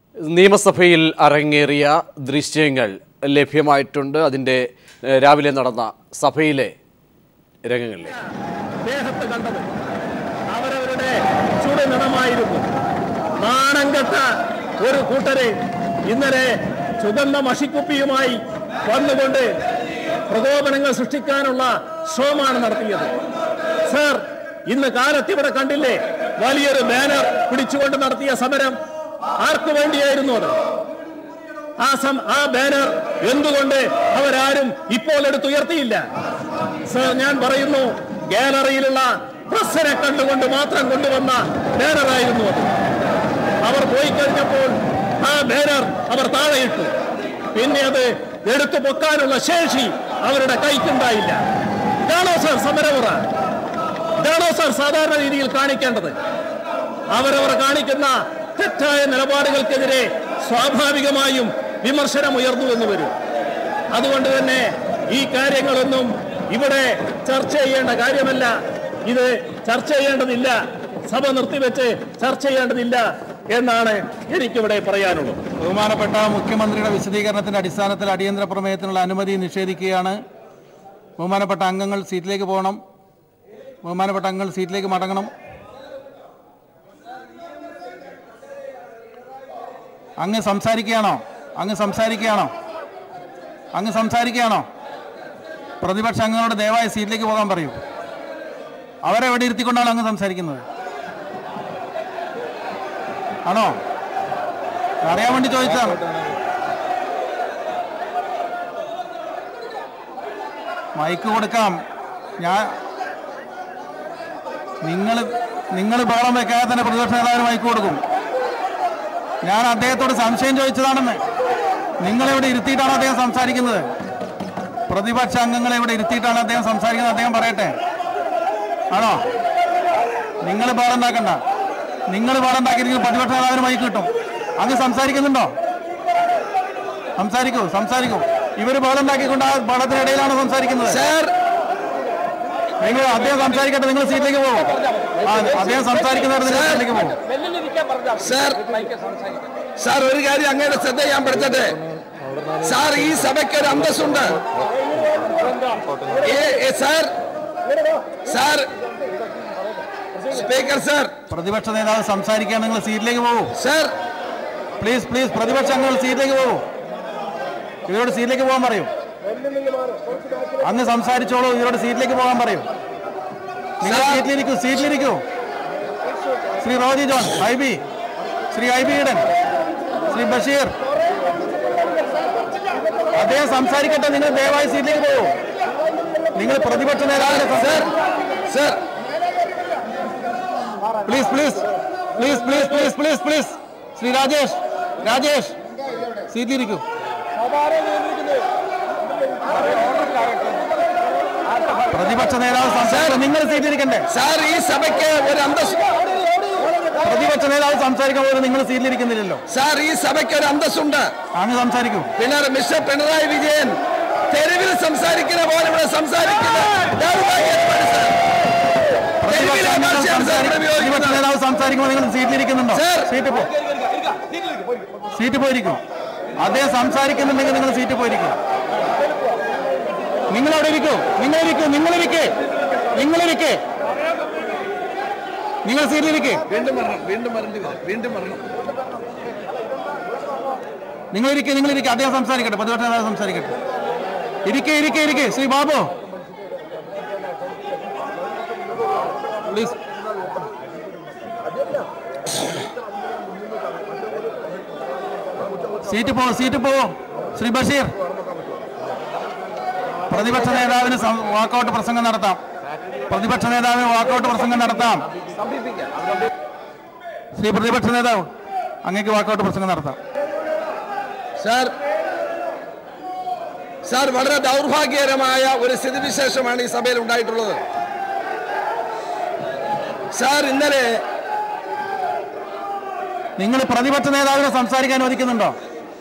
നിയമസഭയിൽ അരങ്ങേറിയ ദൃശ്യങ്ങൾ ലഭ്യമായിട്ടുണ്ട് അതിൻ്റെ ഏഹ്, രാവിലെ നടന്ന സഭയിലെ രംഗങ്ങളിലേക്ക് ദേഹത്ത് കണ്ടത് അവരവരുടെ ചുടുനിണമായിരുന്നു നാണം കെട്ട ഒരു കൂട്ടരെ ഇന്നലെ സുഗന്ധ മഷിക്കുപ്പിയുമായി വന്നുകൊണ്ട് പ്രകോപനങ്ങൾ സൃഷ്ടിക്കാനുള്ള ശ്രമമാണ് നടത്തിയത് സർ ഇന്ന് കാലത്ത് ഇവിടെ കണ്ടില്ലേ വലിയൊരു ബാനർ പിടിച്ചുകൊണ്ട് നടത്തിയ സമരം ആർക്കു വേണ്ടിയായിരുന്നു അത് ആ സം ആ ബാനർ എന്തുകൊണ്ട് അവരാരും ഇപ്പോൾ എടുത്തുയർത്തിയില്ല സർ ഞാൻ പറയുന്നു ഗാലറിയിലുള്ള പ്രസ്സിനെ കണ്ടുകൊണ്ട് മാത്രം കൊണ്ടുവന്ന ബാനറായിരുന്നു അത് അവർ പോയി കഴിഞ്ഞപ്പോൾ ആ ബാനർ അവർ താഴെയിട്ടു പിന്നെ അത് എടുത്തു പൊക്കാനുള്ള ശേഷി അവരുടെ കൈക്കുണ്ടായില്ല ഇതാണോ സർ സമരമുറ ഇതാണോ സർ സാധാരണ രീതിയിൽ കാണിക്കേണ്ടത് അവരവർ കാണിക്കുന്ന തെറ്റായ നിലപാടുകൾക്കെതിരെ സ്വാഭാവികമായും വിമർശനം ഉയർന്നു എന്ന് വരും അതുകൊണ്ട് തന്നെ ഈ കാര്യങ്ങളൊന്നും ഇവിടെ ചർച്ച ചെയ്യേണ്ട കാര്യമല്ല ഇത് ചർച്ച ചെയ്യേണ്ടതില്ല സഭ നിർത്തിവെച്ച് ചർച്ച ചെയ്യേണ്ടതില്ല എന്നാണ് എനിക്കിവിടെ പറയാനുള്ളത് ബഹുമാനപ്പെട്ട മുഖ്യമന്ത്രിയുടെ വിശദീകരണത്തിന്റെ അടിസ്ഥാനത്തിൽ അടിയന്തര പ്രമേയത്തിനുള്ള അനുമതി നിഷേധിക്കുകയാണ് ബഹുമാനപ്പെട്ട അംഗങ്ങൾ സീറ്റിലേക്ക് പോകണം ബഹുമാനപ്പെട്ട അംഗങ്ങൾ സീറ്റിലേക്ക് മടങ്ങണം അങ്ങ് സംസാരിക്കുകയാണോ അങ്ങ് സംസാരിക്കുകയാണോ അങ്ങ് സംസാരിക്കുകയാണോ പ്രതിപക്ഷ അംഗങ്ങളോട് ദയവായി സീറ്റിലേക്ക് പോകാൻ പറയൂ അവരെ എവിടെ ഇരുത്തിക്കൊണ്ടാണ് അങ്ങ് സംസാരിക്കുന്നത് ആണോ അറിയാൻ വേണ്ടി ചോദിച്ചതാണ് മൈക്ക് കൊടുക്കാം ഞാൻ നിങ്ങൾ നിങ്ങൾ ബഹളം വെക്കാതെ തന്നെ പ്രതിപക്ഷ നേതാവിന് മൈക്ക് കൊടുക്കും ഞാൻ അദ്ദേഹത്തോട് സംശയം ചോദിച്ചതാണെന്ന് നിങ്ങളിവിടെ ഇരുത്തിയിട്ടാണ് അദ്ദേഹം സംസാരിക്കുന്നത് പ്രതിപക്ഷ അംഗങ്ങളെ ഇവിടെ ഇരുത്തിയിട്ടാണ് അദ്ദേഹം സംസാരിക്കുന്നത് അദ്ദേഹം പറയട്ടെ ആണോ നിങ്ങൾ ബഹളം ഉണ്ടാക്കണ്ട നിങ്ങൾ ബഹളം ഉണ്ടാക്കിയിരിക്കും പ്രതിപക്ഷ നേതാവിന് മൈക്ക് കിട്ടും അങ്ങ് സംസാരിക്കുന്നുണ്ടോ സംസാരിക്കൂ സംസാരിക്കൂ ഇവര് ബഹളം ഉണ്ടാക്കിക്കൊണ്ട് ആ ബഹളത്തിനിടയിലാണ് സംസാരിക്കുന്നത് നിങ്ങൾ അദ്ദേഹം സംസാരിക്കട്ടെ നിങ്ങൾ സീറ്റിലേക്ക് പോകും ആ, അദ്ദേഹം സംസാരിക്കുന്നവർ നിങ്ങൾ സീറ്റിലേക്ക് പോകും സാർ സാർ ഒരു കാര്യം അങ്ങയുടെ ശ്രദ്ധ ഞാൻ പെടുത്തട്ടെ സാർ ഈ സഭയ്ക്ക് ഒരു അന്തസ്സുണ്ട് ഏ- ഏ, സാർ സാർ സ്പീക്കർ സാർ പ്രതിപക്ഷ നേതാവ് സംസാരിക്കാൻ നിങ്ങൾ സീറ്റിലേക്ക് പോകും സാർ പ്ലീസ് പ്ലീസ് പ്രതിപക്ഷ അംഗങ്ങൾ സീറ്റിലേക്ക് പോകും ഇവരോട് സീറ്റിലേക്ക് പോകാൻ പറയൂ അങ്ങ് സംസാരിച്ചോളൂ ഇവരോട് സീറ്റിലേക്ക് പോകാൻ പറയൂ നിങ്ങൾ സാർ. സീറ്റിലിരിക്കൂ സീറ്റിലിരിക്കൂ Shri Roji John I B Shri I B Eden Shri Basheer അദ്ദേഹം സംസാരിക്കട്ടെ നിങ്ങൾ ദയവായി സീറ്റിലേക്ക് പോകൂ നിങ്ങൾ പ്രതിപക്ഷ നേതാവിനെ sir sir please please please please please please please Shri Rajesh Rajesh സീറ്റിലിരിക്കൂ പ്രതിപക്ഷ നേതാവ് സംസാരിക്കും നിങ്ങൾ സീറ്റിലിരിക്കണ്ടേ സാർ ഈ സഭയ്ക്ക് ഒരു അന്തസ് പ്രതിപക്ഷ നേതാവ് സംസാരിക്കുമ്പോൾ നിങ്ങൾ സീറ്റിലിരിക്കുന്നില്ലല്ലോ സാർ ഈ സഭയ്ക്ക് ഒരു അന്തസ്സുണ്ട് അങ്ങ് സംസാരിക്കൂ പിണർ മിസ്റ്റർ പിണറായി വിജയൻ തെരുവിൽ സംസാരിക്കുന്ന പോലെ ഇവിടെ സംസാരിക്കുന്ന ദൗർഭാഗ്യമാണ് സാർ. പ്രതിപക്ഷ തെരുവിലെ അംഗങ്ങൾ ഭാഷയാണ് സാർ ഇവിടെ സംസാരിക്കും പ്രതിപക്ഷ ഉപയോഗിക്കുന്നത്. നേതാവ് സംസാരിക്കുമ്പോൾ നിങ്ങൾ സീറ്റിലിരിക്കുന്നുണ്ടോ സർ. സീറ്റ് പോ സീറ്റ് പോയിരിക്കും അദ്ദേഹം സംസാരിക്കുന്നുണ്ടെങ്കിൽ നിങ്ങൾ സീറ്റ് പോയിരിക്കും നിങ്ങൾ അവിടെ ഇരിക്കൂ നിങ്ങളിരിക്കൂ നിങ്ങളിരിക്കേ നിങ്ങളിരിക്കേ നിങ്ങൾ സീറ്റിലിരിക്കേ വീണ്ടും വരണം വീണ്ടും വരേണ്ടി വരും വീണ്ടും വരണം നിങ്ങളിരിക്കെ നിങ്ങളിരിക്കെ അദ്ദേഹം സംസാരിക്കട്ടെ പ്രതിപക്ഷ നേതാവ് സംസാരിക്കട്ടെ ഇരിക്കെ ഇരിക്കെ ഇരിക്കെ ശ്രീ ബാബു പ്ലീസ് സീറ്റ് പോ സീറ്റ് പോ ശ്രീ ബഷീർ പ്രതിപക്ഷ നേതാവിന് വാക്കൗട്ട് പ്രസംഗം നടത്താം പ്രതിപക്ഷ നേതാവിന് വാക്കൗട്ട് പ്രസംഗം നടത്താം ശ്രീ പ്രതിപക്ഷ നേതാവ് അങ്ങേക്ക് വാക്കൗട്ട് പ്രസംഗം നടത്താം സാർ സാർ വളരെ ദൗർഭാഗ്യകരമായ ഒരു സ്ഥിതിവിശേഷമാണ് ഈ സഭയിൽ ഉണ്ടായിട്ടുള്ളത് സാർ ഇന്നലെ നിങ്ങൾ പ്രതിപക്ഷ നേതാവിനെ സംസാരിക്കാൻ അനുവദിക്കുന്നുണ്ടോ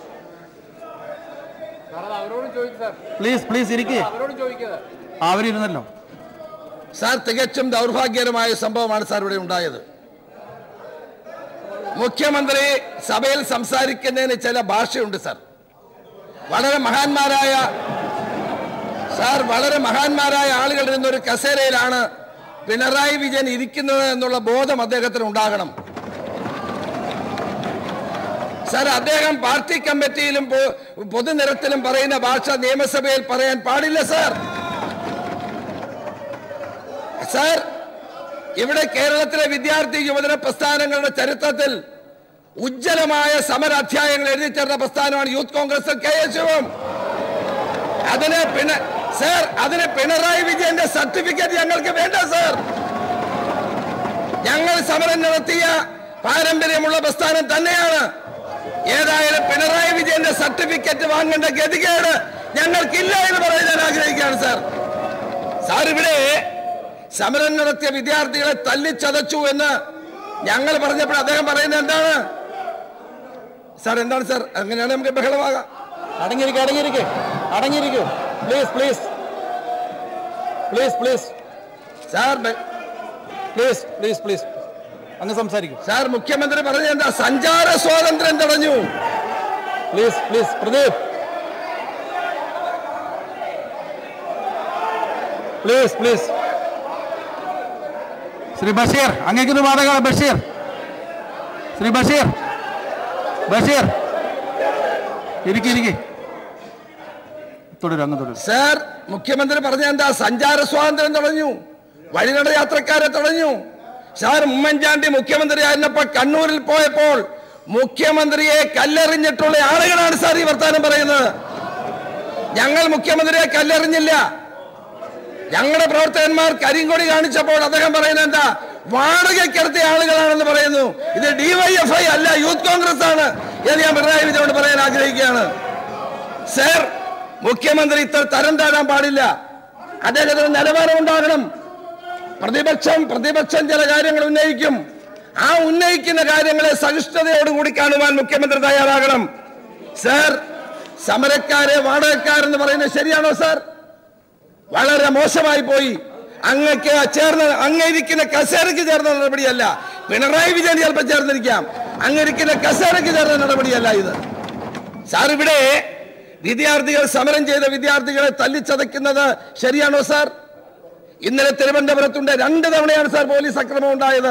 പ്ലീസ് പ്ലീസ് ഇരിക്കേ അവരിരുന്നല്ലോ സാർ തികച്ചും ദൗർഭാഗ്യകരമായ സംഭവമാണ് സാർ ഇവിടെ ഉണ്ടായത് മുഖ്യമന്ത്രി സഭയിൽ സംസാരിക്കുന്നതിന് ചില ഭാഷയുണ്ട് സാർ വളരെ മഹാന്മാരായ സാർ വളരെ മഹാന്മാരായ ആളുകൾ ഇരുന്ന ഒരു കസേരയിലാണ് പിണറായി വിജയൻ ഇരിക്കുന്നത് എന്നുള്ള ബോധം അദ്ദേഹത്തിന് ഉണ്ടാകണം സാർ അദ്ദേഹം പാർട്ടി കമ്മിറ്റിയിലും പൊ- പൊതുനിരത്തിലും പറയുന്ന ഭാഷ നിയമസഭയിൽ പറയാൻ പാടില്ല സാർ സാർ ഇവിടെ കേരളത്തിലെ വിദ്യാർത്ഥി യുവജന പ്രസ്ഥാനങ്ങളുടെ ചരിത്രത്തിൽ ഉജ്ജ്വലമായ സമര അധ്യായങ്ങൾ എഴുതി ചേർന്ന പ്രസ്ഥാനമാണ് യൂത്ത് കോൺഗ്രസ് കെ എസ് യുവും അതിന് പിണ സാർ അതിന് പിണറായി വിജയന്റെ സർട്ടിഫിക്കറ്റ് ഞങ്ങൾക്ക് വേണ്ട സാർ ഞങ്ങൾ സമരം നടത്തിയ പാരമ്പര്യമുള്ള പ്രസ്ഥാനം തന്നെയാണ് ഏതായാലും പിണറായി വിജയന്റെ സർട്ടിഫിക്കറ്റ് വാങ്ങേണ്ട ഗതികേട് ഞങ്ങൾക്കില്ല എന്ന് പറയാൻ ഞാൻ ആഗ്രഹിക്കുകയാണ് സാർ സാർ ഇവിടെ സമരം നടത്തിയ വിദ്യാർത്ഥികളെ തല്ലിച്ചതച്ചു എന്ന് ഞങ്ങൾ പറഞ്ഞപ്പോൾ അദ്ദേഹം പറയുന്നത് എന്താണ് സാർ എന്താണ് സാർ അങ്ങനെയാണ് നമുക്ക് ബഹളമാകാം അടങ്ങിയിരിക്കും അടങ്ങിയിരിക്കും അടങ്ങിയിരിക്കും please please please please sir ബ- പ്ലീസ് പ്ലീസ് പ്ലീസ് അങ്ങ് സംസാരിക്കും സാർ മുഖ്യമന്ത്രി പറഞ്ഞത് എന്താ സഞ്ചാര സ്വാതന്ത്ര്യം തടഞ്ഞു please please Pradeep please please Shri Basheer അങ്ങേക്കൊരു വാദങ്ങളാണ് ബഷീർ ശ്രീ ബഷീർ ബഷീർ ഇരിക്കി ഇരിക്കി തുടരും അങ്ങ് തുടരും സാർ മുഖ്യമന്ത്രി പറഞ്ഞ എന്താ സഞ്ചാര സ്വാതന്ത്ര്യം തടഞ്ഞു വഴിനട യാത്രക്കാരെ തടഞ്ഞു സാർ ഉമ്മൻചാണ്ടി മുഖ്യമന്ത്രി ആയിരുന്നപ്പോൾ കണ്ണൂരിൽ പോയപ്പോൾ മുഖ്യമന്ത്രിയെ കല്ലെറിഞ്ഞിട്ടുള്ള ആളുകളാണ് സാർ ഈ വർത്താനം പറയുന്നത് ഞങ്ങൾ മുഖ്യമന്ത്രിയെ കല്ലെറിഞ്ഞില്ല ഞങ്ങളുടെ പ്രവർത്തകന്മാർ കരിങ്കൊടി കാണിച്ചപ്പോൾ അദ്ദേഹം പറയുന്നത് എന്താ വാടകയ്ക്കെടുത്ത ആളുകളാണെന്ന് പറയുന്നു ഇത് ഡിവൈഎഫ്ഐ അല്ല യൂത്ത് കോൺഗ്രസ് ആണ് എന്ന് ഞാൻ പിണറായി വിജയോട് പറയാൻ ആഗ്രഹിക്കുകയാണ് സർ മുഖ്യമന്ത്രി ഇത്ര തരം താഴാൻ പാടില്ല അദ്ദേഹത്തിന് നിലവാരം ഉണ്ടാകണം പ്രതിപക്ഷം പ്രതിപക്ഷം ചില കാര്യങ്ങൾ ഉന്നയിക്കും ആ ഉന്നയിക്കുന്ന കാര്യങ്ങളെ സഹിഷ്ണുതയോടുകൂടി കാണുവാൻ മുഖ്യമന്ത്രി തയ്യാറാകണം സർ സമരക്കാരെ വാടകക്കാരെന്ന് പറയുന്നത് ശരിയാണോ സാർ വളരെ മോശമായി പോയി അങ്ങക്ക് ചേർന്ന അങ്ങയിരിക്കുന്ന കസേരയ്ക്ക് ചേർന്ന നടപടിയല്ല പിണറായി വിജയൻ ചിലപ്പോൾ ചേർന്നിരിക്കാം അങ്ങയിരിക്കുന്ന കസേരയ്ക്ക് ചേർന്ന നടപടിയല്ല ഇത് സാർ ഇവിടെ വിദ്യാർത്ഥികൾ സമരം ചെയ്ത വിദ്യാർത്ഥികളെ തല്ലിച്ചതയ്ക്കുന്നത് ശരിയാണോ സാർ ഇന്നലെ തിരുവനന്തപുരത്തുണ്ട് രണ്ട് തവണയാണ് സാർ പോലീസ് അക്രമം ഉണ്ടായത്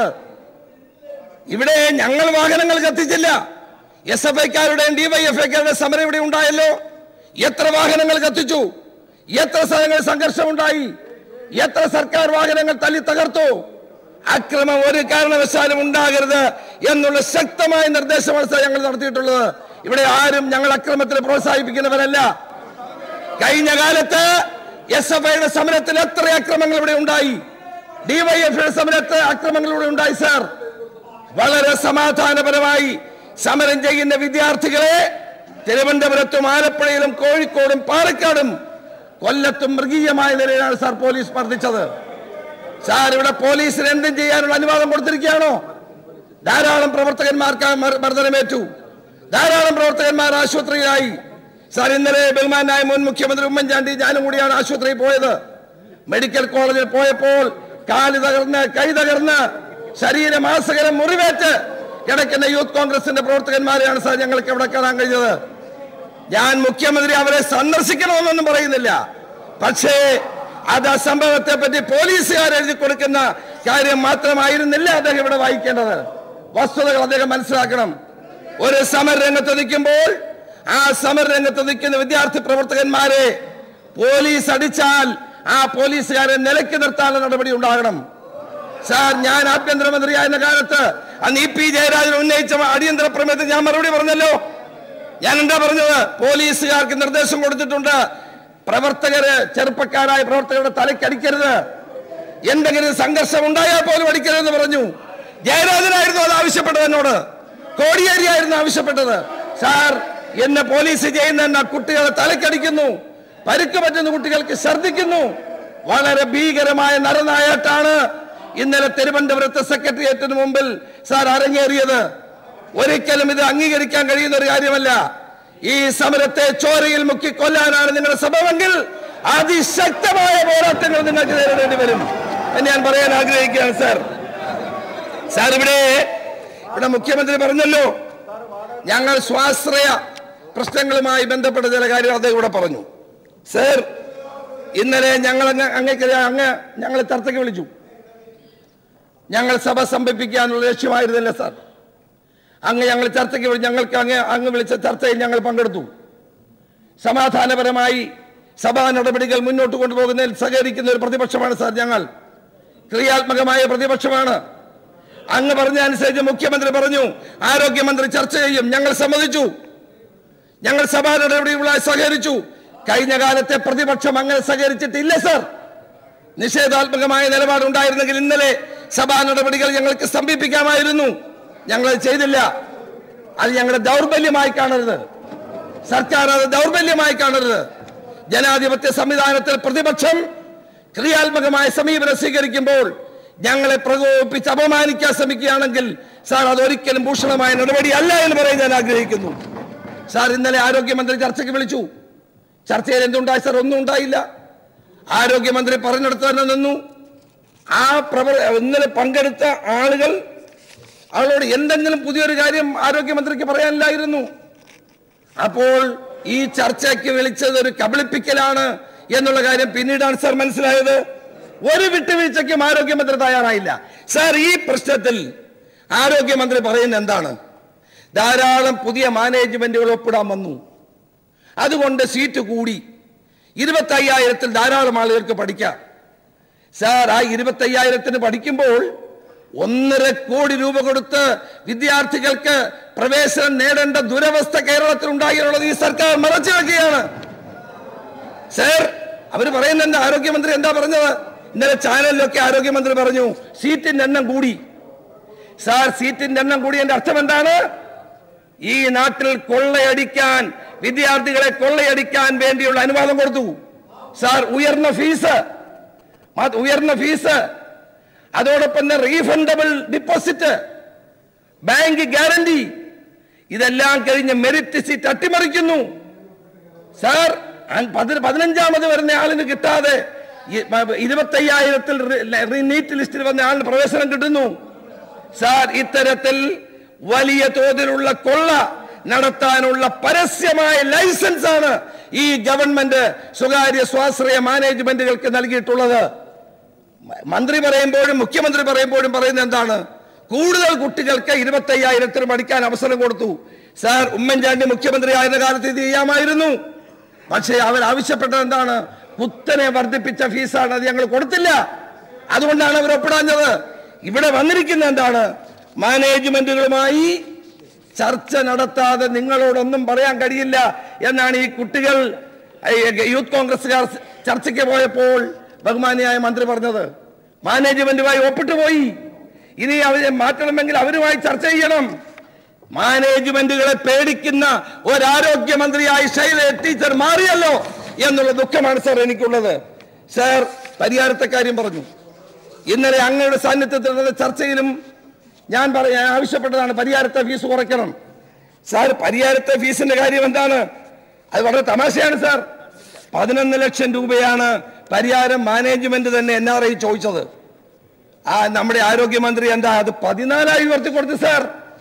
ഇവിടെ ഞങ്ങൾ വാഹനങ്ങൾ കത്തിച്ചില്ല എസ് എഫ് ഐക്കാരുടെയും ഡിവൈഎഫ് ഐക്കാരുടെ സമരം ഇവിടെ ഉണ്ടായല്ലോ എത്ര വാഹനങ്ങൾ കത്തിച്ചു എത്ര സ്ഥലങ്ങളിൽ സംഘർഷമുണ്ടായി എത്ര സർക്കാർ വാഹനങ്ങൾ തല്ലി തകർത്തു അക്രമം ഒരു കാരണവശാലും ഉണ്ടാകരുത് എന്നുള്ള ശക്തമായ നിർദ്ദേശമാണ് സാർ ഞങ്ങൾ നടത്തിയിട്ടുള്ളത് ഇവിടെ ആരും ഞങ്ങൾ അക്രമത്തിന് പ്രോത്സാഹിപ്പിക്കുന്നവരല്ല കഴിഞ്ഞ കാലത്ത് എസ് എഫ് ഐയുടെ സമരത്തിൽ എത്ര അക്രമങ്ങൾ ഇവിടെ ഉണ്ടായി ഡിവൈഎഫ്ഐയുടെ സമരത്ത് അക്രമങ്ങൾ ഇവിടെ ഉണ്ടായി സാർ വളരെ സമാധാനപരമായി സമരം ചെയ്യുന്ന വിദ്യാർത്ഥികളെ തിരുവനന്തപുരത്തും ആലപ്പുഴയിലും കോഴിക്കോടും പാലക്കാടും കൊല്ലത്തും മൃഗീയമായ നിലയിലാണ് സാർ പോലീസ് മർദ്ദിച്ചത് സാർ ഇവിടെ പോലീസിന് എന്തും ചെയ്യാനുള്ള അനുവാദം കൊടുത്തിരിക്കുകയാണോ ധാരാളം പ്രവർത്തകന്മാർക്ക് മർ- മർദ്ദനമേറ്റു ധാരാളം പ്രവർത്തകന്മാർ ആശുപത്രിയിലായി സാർ ഇന്നലെ ബഹുമാനായ മുൻ മുഖ്യമന്ത്രി ഉമ്മൻചാണ്ടി ഞാനും കൂടിയാണ് ആശുപത്രിയിൽ പോയത് മെഡിക്കൽ കോളേജിൽ പോയപ്പോൾ കാല് തകർന്ന് കൈ തകർന്ന് ശരീരമാസകരം മുറിവേറ്റ് കിടക്കുന്ന യൂത്ത് കോൺഗ്രസിന്റെ പ്രവർത്തകന്മാരെയാണ് സാർ ഞങ്ങൾക്ക് ഇവിടെ കാണാൻ കഴിഞ്ഞത് ഞാൻ മുഖ്യമന്ത്രി അവരെ സന്ദർശിക്കണമെന്നൊന്നും പറയുന്നില്ല പക്ഷേ അത് ആ സംഭവത്തെ പറ്റി പോലീസുകാർ എഴുതി കൊടുക്കുന്ന കാര്യം മാത്രമായിരുന്നില്ല അദ്ദേഹം ഇവിടെ വായിക്കേണ്ടത് വസ്തുതകൾ അദ്ദേഹം മനസ്സിലാക്കണം ഒരു സമരരംഗത്ത് നിൽക്കുമ്പോൾ ആ സമരരംഗത്ത് നിൽക്കുന്ന വിദ്യാർത്ഥി പ്രവർത്തകന്മാരെ പോലീസ് അടിച്ചാൽ ആ പോലീസുകാരെ നിലയ്ക്ക് നിർത്താനുള്ള നടപടി ഉണ്ടാകണം സാർ ഞാൻ ആഭ്യന്തരമന്ത്രിയായിരുന്ന കാലത്ത് അന്ന് ഇ പി ജയരാജൻ ഉന്നയിച്ച അടിയന്തര പ്രമേയത്തിൽ ഞാൻ മറുപടി പറഞ്ഞല്ലോ ഞാൻ എന്താ പറഞ്ഞത് പോലീസുകാർക്ക് നിർദ്ദേശം കൊടുത്തിട്ടുണ്ട് പ്രവർത്തകര് ചെറുപ്പക്കാരായ പ്രവർത്തകരുടെ തലക്കടിക്കരുത് എന്തെങ്കിലും സംഘർഷം ഉണ്ടായാൽ പോലും അടിക്കരുതെന്ന് പറഞ്ഞു ജയരാജനായിരുന്നു അത് ആവശ്യപ്പെട്ടത് എന്നോട് കോടിയേരിയായിരുന്നു ആവശ്യപ്പെട്ടത് സാർ എന്നെ പോലീസ് ചെയ്യുന്ന എന്നാ കുട്ടികളെ തലക്കടിക്കുന്നു പരിക്ക് പറ്റുന്ന കുട്ടികൾക്ക് ഛർദ്ദിക്കുന്നു വളരെ ഭീകരമായ നരനായാട്ടാണ് ഇന്നലെ തിരുവനന്തപുരത്ത് സെക്രട്ടേറിയറ്റിന് മുമ്പിൽ സാർ അരങ്ങേറിയത് ഒരിക്കലും ഇത് അംഗീകരിക്കാൻ കഴിയുന്ന ഒരു കാര്യമല്ല ഈ സമരത്തെ ചോരയിൽ മുക്കി കൊല്ലാനാണ് നിങ്ങളുടെ ശ്രമമെങ്കിൽ അതിശക്തമായ പോരാട്ടങ്ങൾ നിങ്ങൾക്ക് നേരിടേണ്ടി വരും എന്ന് ഞാൻ പറയാൻ ആഗ്രഹിക്കുകയാണ് സാർ സാർ ഇവിടെ ഇവിടെ മുഖ്യമന്ത്രി പറഞ്ഞല്ലോ ഞങ്ങൾ സ്വാശ്രയ പ്രശ്നങ്ങളുമായി ബന്ധപ്പെട്ട ചില കാര്യങ്ങൾ അദ്ദേഹം ഇവിടെ പറഞ്ഞു സർ ഇന്നലെ ഞങ്ങൾ അങ്ങ് അങ്ങേക്ക് അങ്ങ് ഞങ്ങൾ ചർച്ചയ്ക്ക് വിളിച്ചു ഞങ്ങൾ സഭ സംഭവിപ്പിക്കാനുള്ള ലക്ഷ്യമായിരുന്നില്ല സാർ അങ്ങ് ഞങ്ങൾ ചർച്ചയ്ക്ക് വിളി- ഞങ്ങൾക്ക് അങ്ങ് അങ്ങ് വിളിച്ച ചർച്ചയിൽ ഞങ്ങൾ പങ്കെടുത്തു സമാധാനപരമായി സഭാ നടപടികൾ മുന്നോട്ട് കൊണ്ടുപോകുന്നതിൽ സഹകരിക്കുന്ന ഒരു പ്രതിപക്ഷമാണ് സാർ ഞങ്ങൾ ക്രിയാത്മകമായ പ്രതിപക്ഷമാണ് അങ്ങ് പറഞ്ഞ അനുസരിച്ച് മുഖ്യമന്ത്രി പറഞ്ഞു ആരോഗ്യമന്ത്രി ചർച്ച ചെയ്യും ഞങ്ങൾ സമ്മതിച്ചു ഞങ്ങൾ സഭാ നടപടികളുമായി സഹകരിച്ചു കഴിഞ്ഞ കാലത്തെ പ്രതിപക്ഷം അങ്ങനെ സഹകരിച്ചിട്ടില്ല സർ നിഷേധാത്മകമായ നിലപാടുണ്ടായിരുന്നെങ്കിൽ ഇന്നലെ സഭാ നടപടികൾ ഞങ്ങൾക്ക് സ്തംഭിപ്പിക്കാമായിരുന്നു ഞങ്ങൾ അത് ചെയ്തില്ല അത് ഞങ്ങളുടെ ദൗർബല്യമായി കാണരുത് സർക്കാർ അത് ദൗർബല്യമായി കാണരുത് ജനാധിപത്യ സംവിധാനത്തിൽ പ്രതിപക്ഷം ക്രിയാത്മകമായ സമീപനം സ്വീകരിക്കുമ്പോൾ ഞങ്ങളെ പ്രകോപിപ്പിച്ച് അപമാനിക്കാൻ ശ്രമിക്കുകയാണെങ്കിൽ സാർ അതൊരിക്കലും ഭൂഷണമായ നടപടിയല്ല എന്ന് പറയാൻ ഞാൻ ആഗ്രഹിക്കുന്നു സാർ ഇന്നലെ ആരോഗ്യമന്ത്രി ചർച്ചയ്ക്ക് വിളിച്ചു ചർച്ചയിൽ എന്തുണ്ടായി സാർ ഒന്നും ഉണ്ടായില്ല ആരോഗ്യമന്ത്രി പറഞ്ഞെടുത്ത് തന്നെ നിന്നു ആ പ്രവർ ഇന്നലെ പങ്കെടുത്ത ആളുകൾ ആളോട് എന്തെങ്കിലും പുതിയൊരു കാര്യം ആരോഗ്യമന്ത്രിക്ക് പറയാനില്ലായിരുന്നു അപ്പോൾ ഈ ചർച്ചയ്ക്ക് വിളിച്ചത് ഒരു കബളിപ്പിക്കലാണ് എന്നുള്ള കാര്യം പിന്നീടാണ് സാർ മനസ്സിലായത് ഒരു വിട്ടുവീഴ്ചയ്ക്കും ആരോഗ്യമന്ത്രി തയ്യാറായില്ല സാർ ഈ പ്രശ്നത്തിൽ ആരോഗ്യമന്ത്രി പറയുന്നത് എന്താണ് ധാരാളം പുതിയ മാനേജ്മെന്റുകൾ ഒപ്പിടാൻ വന്നു അതുകൊണ്ട് സീറ്റ് കൂടി ഇരുപത്തി അയ്യായിരത്തിൽ ധാരാളം ആളുകൾക്ക് പഠിക്കാം സാർ ആ ഇരുപത്തി അയ്യായിരത്തിന് പഠിക്കുമ്പോൾ ഒന്നര കോടി രൂപ കൊടുത്ത് വിദ്യാർത്ഥികൾക്ക് പ്രവേശനം നേടേണ്ട ദുരവസ്ഥ കേരളത്തിൽ ഉണ്ടായിട്ടുള്ളത് ഈ സർക്കാർ മറച്ചു വെക്കുകയാണ് സാർ അവർ പറയുന്ന എന്താ ആരോഗ്യമന്ത്രി എന്താ പറഞ്ഞത് ഇന്നലെ ചാനലിലൊക്കെ ആരോഗ്യമന്ത്രി പറഞ്ഞു സീറ്റിന്റെ എണ്ണം കൂടി സാർ സീറ്റിന്റെ എണ്ണം കൂടിയതിന്റെ അർത്ഥം എന്താണ് ഈ നാട്ടിൽ കൊള്ളയടിക്കാൻ വിദ്യാർത്ഥികളെ കൊള്ളയടിക്കാൻ വേണ്ടിയുള്ള അനുവാദം കൊടുത്തു സാർ ഉയർന്ന ഫീസ് അത് ഉയർന്ന ഫീസ് അതോടൊപ്പം തന്നെ റീഫണ്ടബിൾ ഡിപ്പോസിറ്റ് ബാങ്ക് ഗ്യാരണ്ടി ഇതെല്ലാം കഴിഞ്ഞ് മെറിറ്റ് സീറ്റ് അട്ടിമറിക്കുന്നു സാർ അൻ- പതി- പതിനഞ്ചാമത് വരുന്ന ആളിന് കിട്ടാതെ ഇരുപത്തയ്യായിരത്തിൽ നീറ്റ് ലിസ്റ്റിൽ വന്ന ആളിന് പ്രവേശനം കിട്ടുന്നു സാർ ഇത്തരത്തിൽ വലിയ തോതിലുള്ള കൊള്ള നടത്താനുള്ള പരസ്യമായ ലൈസൻസ് ആണ് ഈ ഗവൺമെന്റ് സ്വകാര്യ സ്വാശ്രയ മാനേജ്മെന്റുകൾക്ക് നൽകിയിട്ടുള്ളത് മ- മന്ത്രി പറയുമ്പോഴും മുഖ്യമന്ത്രി പറയുമ്പോഴും പറയുന്നത് എന്താണ് കൂടുതൽ കുട്ടികൾക്ക് ഇരുപത്തി അയ്യായിരത്തിന് പഠിക്കാൻ അവസരം കൊടുത്തു സാർ ഉമ്മൻചാണ്ടി മുഖ്യമന്ത്രി ആയിരുന്ന കാലത്ത് ഇത് ചെയ്യാമായിരുന്നു പക്ഷേ അവർ ആവശ്യപ്പെട്ടത് എന്താണ് കുത്തനെ വർദ്ധിപ്പിച്ച ഫീസാണ് അത് ഞങ്ങൾ കൊടുത്തില്ല അതുകൊണ്ടാണ് അവർ ഒപ്പിടാഞ്ഞത് ഇവിടെ വന്നിരിക്കുന്ന എന്താണ് മാനേജ്മെന്റുകളുമായി ചർച്ച നടത്താതെ നിങ്ങളോടൊന്നും പറയാൻ കഴിയില്ല എന്നാണ് ഈ കുട്ടികൾ ഈ യൂത്ത് കോൺഗ്രസ്സുകാർ ചർച്ചയ്ക്ക് പോയപ്പോൾ ബഹുമാനിയായ മന്ത്രി പറഞ്ഞത് മാനേജ്മെന്റുമായി ഒപ്പിട്ട് പോയി ഇനി അവരെ മാറ്റണമെങ്കിൽ അവരുമായി ചർച്ച ചെയ്യണം മാനേജ്മെന്റുകളെ പേടിക്കുന്ന ഒരാരോഗ്യമന്ത്രിയായി ശൈല ടീച്ചർ മാറിയല്ലോ എന്നുള്ള ദുഃഖമാണ് സാർ എനിക്കുള്ളത് സാർ പരിഹാരത്തെ കാര്യം പറഞ്ഞു ഇന്നലെ അങ്ങയുടെ സാന്നിധ്യത്തിൽ നടന്ന ചർച്ചയിലും ഞാൻ പറയാൻ ആവശ്യപ്പെട്ടതാണ് പരിഹാരത്തെ ഫീസ് കുറയ്ക്കണം സാർ പരിഹാരത്തെ ഫീസിന്റെ കാര്യം എന്താണ് അത് വളരെ തമാശയാണ് സാർ പതിനൊന്ന് ലക്ഷം രൂപയാണ് പരിഹാരം മാനേജ്മെന്റ് തന്നെ എൻ ആർ ഐ ചോദിച്ചത് ആ നമ്മുടെ ആരോഗ്യമന്ത്രി എന്താ അത് പതിനാലായി ഉയർത്തി കൊടുത്തു സാർ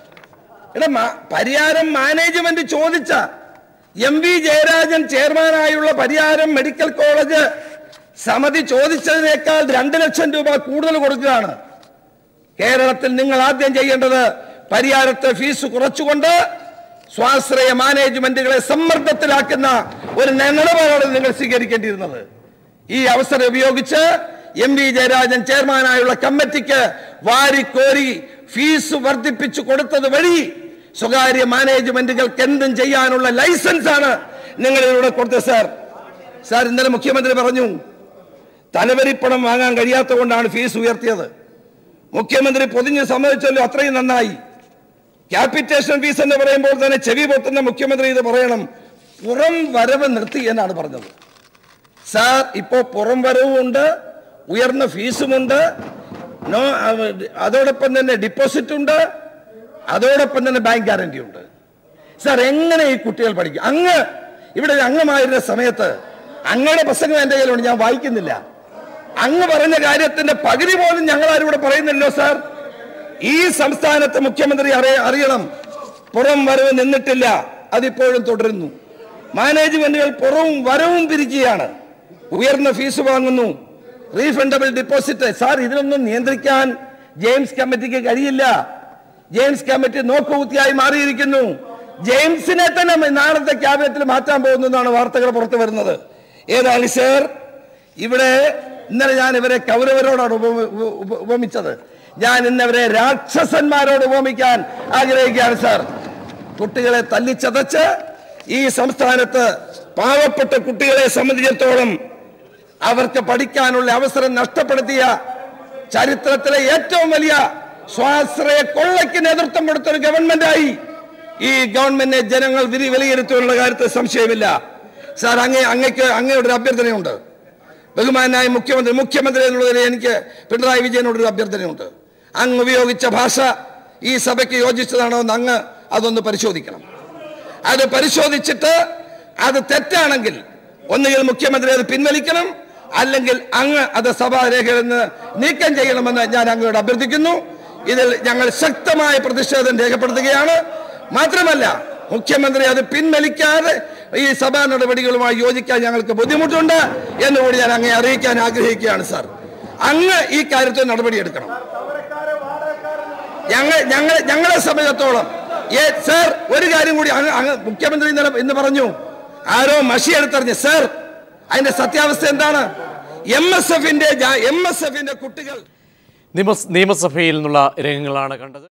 എടാ മാ- പരിഹാരം മാനേജ്മെന്റ് ചോദിച്ച എം വി ജയരാജൻ ചെയർമാനായുള്ള പരിഹാരം മെഡിക്കൽ കോളേജ് സമിതി ചോദിച്ചതിനേക്കാൾ രണ്ട് ലക്ഷം രൂപ കൂടുതൽ കൊടുക്കുകയാണ് കേരളത്തിൽ നിങ്ങൾ ആദ്യം ചെയ്യേണ്ടത് പരിഹാരത്തെ ഫീസ് കുറച്ചുകൊണ്ട് സ്വാശ്രയ മാനേജ്മെന്റുകളെ സമ്മർദ്ദത്തിലാക്കുന്ന ഒരു നിലപാടാണ് നിങ്ങൾ സ്വീകരിക്കേണ്ടിയിരുന്നത് ഈ അവസരം ഉപയോഗിച്ച് എം വി ജയരാജൻ ചെയർമാനായുള്ള കമ്മിറ്റിക്ക് വാരിക്കോരി ഫീസ് വർദ്ധിപ്പിച്ചു കൊടുത്തത് വഴി സ്വകാര്യ മാനേജ്മെന്റുകൾക്ക് എന്തും ചെയ്യാനുള്ള ലൈസൻസ് ആണ് നിങ്ങൾ ഇവിടെ കൊടുത്തത് സാർ സാർ ഇന്നലെ മുഖ്യമന്ത്രി പറഞ്ഞു തലവരിപ്പണം വാങ്ങാൻ കഴിയാത്ത കൊണ്ടാണ് ഫീസ് ഉയർത്തിയത് മുഖ്യമന്ത്രി പൊതിഞ്ഞ് സമ്മതിച്ചല്ലോ അത്രയും നന്നായി ക്യാപിറ്റേഷൻ ഫീസ് എന്ന് പറയുമ്പോൾ തന്നെ ചെവി പൊത്തുന്ന മുഖ്യമന്ത്രി ഇത് പറയണം പുറം വരവ് നിർത്തി എന്നാണ് പറഞ്ഞത് സാർ ഇപ്പോ പുറം വരവുമുണ്ട് ഉയർന്ന ഫീസുമുണ്ട് നോ അവ- അതോടൊപ്പം തന്നെ ഡിപ്പോസിറ്റ് ഉണ്ട് അതോടൊപ്പം തന്നെ ബാങ്ക് ഗ്യാരണ്ടി ഉണ്ട് സാർ എങ്ങനെ ഈ കുട്ടികൾ പഠിക്കും അങ്ങ് ഇവിടെ ഒരു അംഗമായിരുന്ന സമയത്ത് അങ്ങയുടെ പ്രസംഗം എന്റെ കയ്യിലുണ്ട് ഞാൻ വായിക്കുന്നില്ല അങ്ങ് പറഞ്ഞ കാര്യത്തിന്റെ പകുതി പോലും ഞങ്ങൾ ആരും ഇവിടെ പറയുന്നില്ലോ സാർ ഈ സംസ്ഥാനത്ത് മുഖ്യമന്ത്രി അറിയ അറിയണം പുറം വരവ് നിന്നിട്ടില്ല അതിപ്പോഴും തുടരുന്നു മാനേജ്മെന്റുകൾ പുറവും വരവും പിരിക്കുകയാണ് ഉയർന്ന ഫീസ് വാങ്ങുന്നു റീഫണ്ടബിൾ ഡിപ്പോസിറ്റ് സാർ ഇതിനൊന്നും നിയന്ത്രിക്കാൻ ജെയിംസ് കമ്മിറ്റിക്ക് കഴിയില്ല ജെയിംസ് കമ്മിറ്റി നോക്കുകുത്തിയായി മാറിയിരിക്കുന്നു ജെയിംസിനെ തന്നെ നാളത്തെ ക്യാബിനറ്റിൽ മാറ്റാൻ പോകുന്നു എന്നാണ് വാർത്തകൾ പുറത്തു വരുന്നത് ഏതാണ് സർ ഇവിടെ ഇന്നലെ ഞാൻ ഇവരെ കൗരവരോടാണ് ഉപമ- ഉപ- ഉപമിച്ചത് ഞാൻ ഇന്നവരെ രാക്ഷസന്മാരോട് ഉപമിക്കാൻ ആഗ്രഹിക്കുകയാണ് സാർ കുട്ടികളെ തല്ലിച്ചതച്ച് ഈ സംസ്ഥാനത്ത് പാവപ്പെട്ട കുട്ടികളെ സംബന്ധിച്ചിടത്തോളം അവർക്ക് പഠിക്കാനുള്ള അവസരം നഷ്ടപ്പെടുത്തിയ ചരിത്രത്തിലെ ഏറ്റവും വലിയ സ്വാശ്രയ കൊള്ളയ്ക്ക് നേതൃത്വം കൊടുത്ത ഒരു ഗവൺമെന്റായി ഈ ഗവൺമെന്റിനെ ജനങ്ങൾ വിലി വിലയിരുത്തുന്നുള്ള കാര്യത്തിൽ സംശയമില്ല സാർ അങ്ങേ അങ്ങയ്ക്ക് അങ്ങയുടെ ഒരു അഭ്യർത്ഥനയുണ്ട് ബഹുമാനായ മുഖ്യമന്ത്രി മുഖ്യമന്ത്രി എന്നുള്ളതിൽ എനിക്ക് പിണറായി വിജയനോടൊരു അഭ്യർത്ഥനയുണ്ട് അങ്ങ് ഉപയോഗിച്ച ഭാഷ ഈ സഭയ്ക്ക് യോജിച്ചതാണോ എന്ന് അങ്ങ് അതൊന്ന് പരിശോധിക്കണം അത് പരിശോധിച്ചിട്ട് അത് തെറ്റാണെങ്കിൽ ഒന്നുകിൽ മുഖ്യമന്ത്രി അത് പിൻവലിക്കണം അല്ലെങ്കിൽ അങ്ങ് അത് സഭാരേഖയിൽ നിന്ന് നീക്കം ചെയ്യണമെന്ന് ഞാൻ അങ്ങോട്ട് അഭ്യർത്ഥിക്കുന്നു ഇതിൽ ഞങ്ങൾ ശക്തമായ പ്രതിഷേധം രേഖപ്പെടുത്തുകയാണ് മാത്രമല്ല മുഖ്യമന്ത്രി അത് പിൻവലിക്കാതെ ഈ സഭാ നടപടികളുമായി യോജിക്കാൻ ഞങ്ങൾക്ക് ബുദ്ധിമുട്ടുണ്ട് എന്നുകൂടി ഞാൻ അങ്ങേ അറിയിക്കാൻ ആഗ്രഹിക്കുകയാണ് സാർ അങ്ങ് ഈ കാര്യത്തിൽ നടപടിയെടുക്കണം ഞങ്ങൾ ഞങ്ങൾ ഞങ്ങളെ സംബന്ധിച്ചിടത്തോളം ഏ സർ ഒരു കാര്യം കൂടി അങ്ങ് അങ്ങ് മുഖ്യമന്ത്രി ഇന്നലെ ഇന്ന് പറഞ്ഞു ആരോ മഷി എടുത്തറിഞ്ഞ് സർ അതിന്റെ സത്യാവസ്ഥ എന്താണ് എം എസ് എഫിന്റെ എം എസ് എഫിന്റെ കുട്ടികൾ നിയമസ് നിയമസഭയിൽ നിന്നുള്ള രംഗങ്ങളാണ് കണ്ടത്